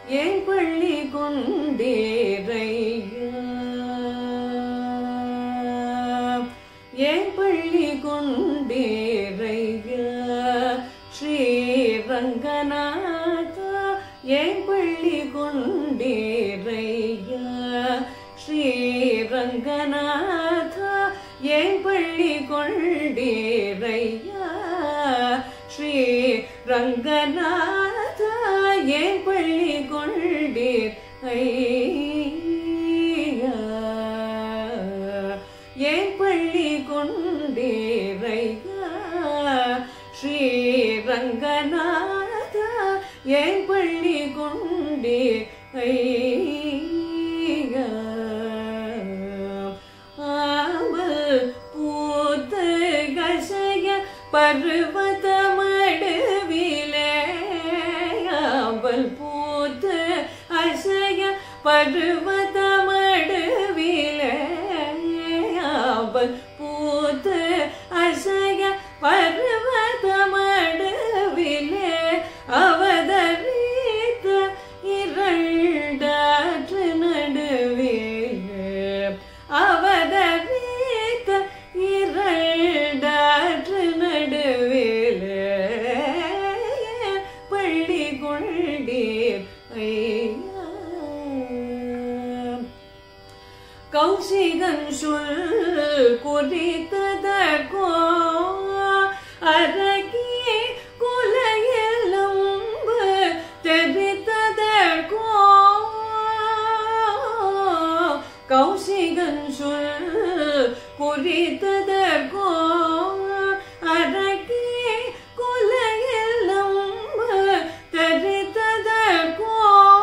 ஏன் பள்ளி கொண்டேரையா ஏன் பள்ளி கொண்டேரையா ஸ்ரீரங்கநாதா ஏன் பள்ளி கொண்டேரையா ஸ்ரீரங்கநாதா ஏன் பள்ளி கொண்டேரையா ஸ்ரீ ரங்கநாதா ஏன் பள்ளி கொண்டீர் ஐயா ஏன் பள்ளி கொண்டீரையா ஸ்ரீ ரங்கநாதா ஏன் பள்ளி கொண்டீர் ஐயா ஆவல் பூத்த கசைய பருவத மடுவிலே ஆவல் பூத்த அசைய பருவத மடுவிலே ஆவல் பூத்த அசைய பருவத மடுவிலே அவதரித்த இரண்டாற்று நடுவிலே அவதரித்த இரண்டாற்று நடுவிலே பள்ளி கொண்டீர் ஐயா கௌசிகன் சொல் குறித்ததற்கோ அரகியே குலையெலும்பு தெரித்ததற்கோ கௌசிகன் சொல் குறித்ததற்கோ அரகியே குலையெலும்பு தெரித்ததற்கோ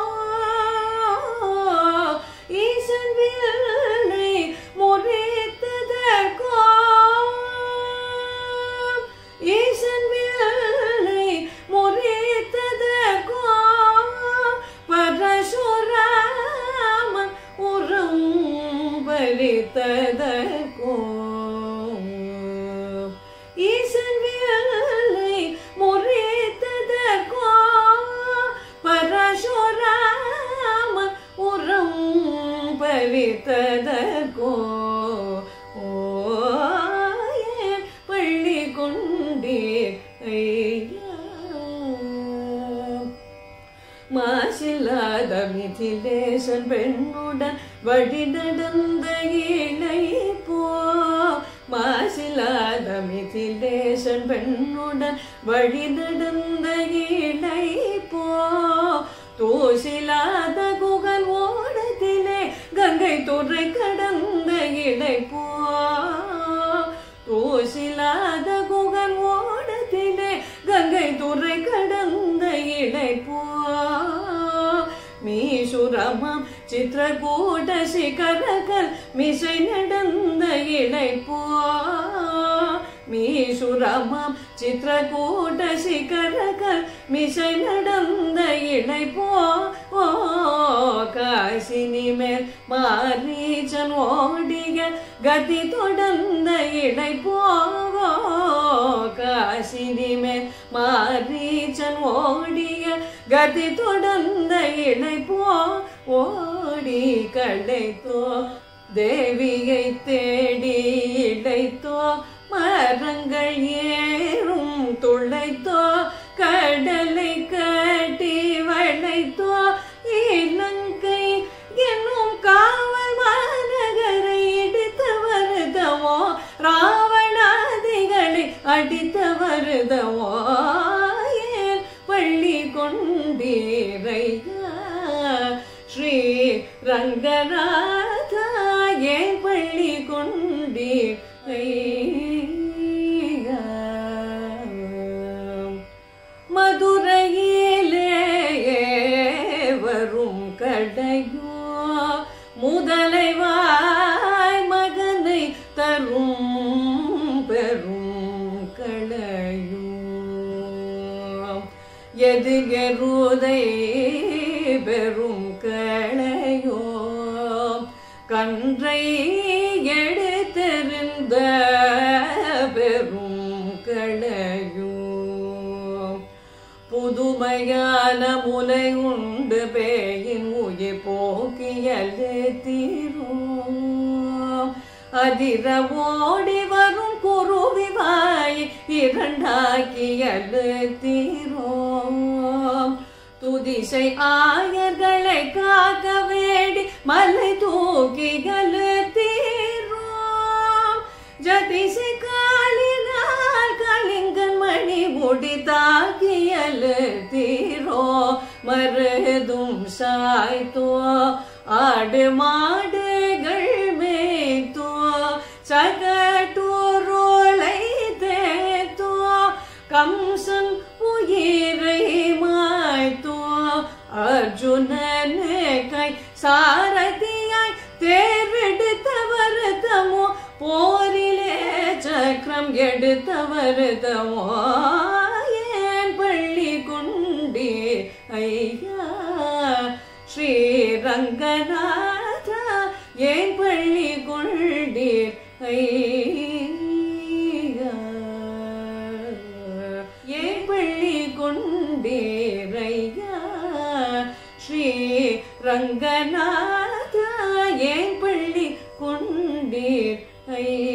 ஈசன் வில்லை முறித்ததற்கோ ஈசன் வில்லை முறித்ததற்கோ பரசுராமன் உரம் பறித்ததற்கோ ஈசன் வில்லை முறித்ததற்கோ பரசுராமன் உரம் பறித்ததற்கோ ஓ ஏன் பள்ளி கொண்டீர் ஐயா மாசில்லாத மிதிலேசன் பெண்ணுடன் வழி நடந்த இணை போ மாசில்லாத மிதிலேசன் பெண்ணுடன் வழி நடந்த இணை போ தூசிலாத குகன் ஓடத்திலே கங்கை துறை கடந்த இணை போ தூசிலாத குகன் ஓடத்திலே கங்கை துறை கடந்த இணை போ மீசுரமாம் சித்திரகூட சிகரகல் மிசை நடந்த இணை போ மீசுரமாம் சித்திரகூட சிகரகல் மிசை நடந்த இணை போ ஓ காசினி மேல் மாரீச்சன் ஓடிய கதி தொடர்ந்த இணை போகோ காசினி மேல் மாரீச்சன் ஓடிய கதி தொடர்ந்த இணை போ ஓடி களைத்தோ தேவியை தேடி இழைத்தோ மரங்கள் ஏறும் துளைத்தோ கடலை கட்டி வளைத்தோ இலங்கை என்னும் காவல் மாநகரை இடித்து வருதவோ ராவணாதிகளை அடித்து வருதவோ ஏன் பள்ளி கொண்டீரையா ஸ்ரீ ரங்கநாதா ஏன் பள்ளி கொண்டீர் ஐயா மதுரையிலே வரும் கடையோ முதலைவாய் மகனை தரும் பெரும் களையோ எது எருதை பெரும் களையோ கன்றை எடுத்தெறிந்த பெரும் களையோ புதுமையான முலை உண்டு பேயின் உயிர் போக்கியலே தீரும் அதிர ஓடி வரும் குருவி வாய் இரண்டாக்கியலு தீரும் துதிசை ஆயர்களை காக்க வேண்டி மலை தூக்கிகளு தீரும் ஜதிசை காலினால் கலிங்கன் மணி முடி தாக்கியலு தீரோ மருதும் சாய்த்தோ ஆடு மாடுகள் மேய்த்தோ சகட்டூரோளை தேத்தோ கம்சன் உயிரை மாய்த்தோ அர்ஜுனனு கை சாரதியாய் தேர்வெடுத்தவர் தமோ போரிலே சக்கரம் எடுத்தவர் தமோ ஏன் பள்ளி கொண்டே ஐயா ஸ்ரீரங்கநாதா ஏன் பள்ளி கொண்டீர் ஐயா ஏன் பள்ளி கொண்டீரையா ஸ்ரீ ரங்கநாதா ஏன் பள்ளி கொண்டீர் ஐயா